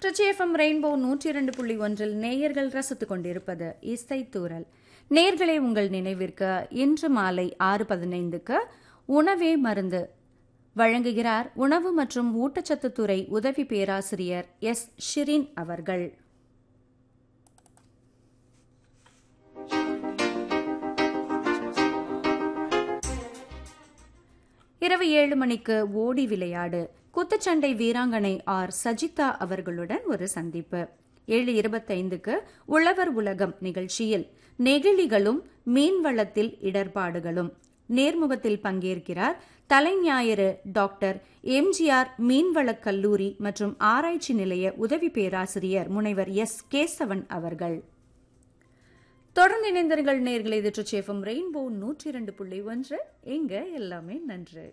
Trichy FM rainbow நூற்றி இரண்டு புள்ளி ஒன்றில் நேயர்கள் ரசித்துக் கொண்டிருப்பது இசைத்தூரல் நேயர்களே உங்கள் நினைவிற்கு இன்று மாலை ஆறு பதினைந்துக்கு உணவே மருந்து வழங்குகிறார் உணவு மற்றும் ஊட்டச்சத்துத்துறை உதவி பேராசிரியர் எஸ் ஷிரின் அவர்கள் இரவு ஏழு மணிக்கு ஓடி விளையாடு குத்துச்சண்டை வீராங்கனை ஆர் சஜிதா அவர்களுடன் ஒரு சந்திப்பு ஏழு இருபத்தைந்துக்கு உழவர் உலகம் நிகழ்ச்சியில் நெகிழிகளும் மீன்வளத்தில் இடர்பாடுகளும் நேர்முகத்தில் பங்கேற்கிறார் தலைஞாயிறு டாக்டர் எம்ஜிஆர் மீன்வளக் கல்லூரி மற்றும் ஆராய்ச்சி நிலைய உதவி பேராசிரியர் முனைவர் எஸ் கேசவன் அவர்கள் தொடர்ந்து இணைந்தர்கள் நேர்களை இது ட்ரிச்சேஃபம் ரெயின்போ நூற்றி இரண்டு புள்ளி ஒன்று எங்க எல்லாமே நன்று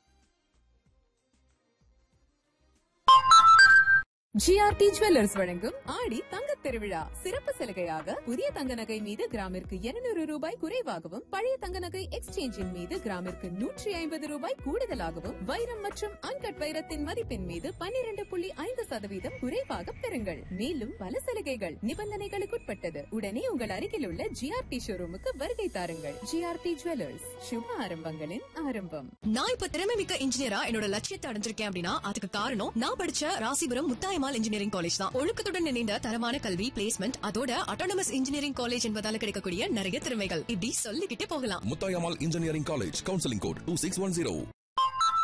ஜிஆர்டி ஜுவல்லர்ஸ் வழங்கும் ஆடி தங்கத் திருவிழா சிறப்பு சலுகையாக புதிய தங்க நகை மீது கிராமிற்கு 200 ரூபாய் குறைவாகவும் பழைய தங்க நகை எக்ஸ்சேஞ்சின் மீது கிராமிற்கு நூற்றி ஐம்பது ரூபாய் கூடுதலாகவும் வைரம் மற்றும் அன்கட் வைரத்தின் மதிப்பின் மீது 12.5% புள்ளி ஐந்து சதவீதம் குறைவாக பெறுங்கள் மேலும் பல சலுகைகள் நிபந்தனைகளுக்குட்பட்டது உடனே உங்கள் அருகில் உள்ள ஜிஆர்டி ஷோரூமுக்கு வருகை தாருங்கள் ஜிஆர்டி ஜுவல்லர்ஸ் சுப ஆரம்பங்களின் ஆரம்பம் நான் இப்ப திறமை மிக்க இன்ஜினியரா என்னோட லட்சியத்தை அடைஞ்சிருக்கேன் அப்படின்னா அதுக்கு காரணம் நான் படிச்ச ராசிபுரம் முத்தாயமால் இன்ஜினியரிங் காலேஜ் தான் ஒழுக்கத்துடன் இணைந்த தரமான கல்வி பிளேஸ்மெண்ட் அதோட அட்டானமஸ் இன்ஜினியரிங் காலேஜ் என்பதால கிடைக்கக்கூடிய நிறைய திறமைகள் இப்படி சொல்லிக்கிட்டே போகலாம் Muthayammal engineering college counselling code two six one zero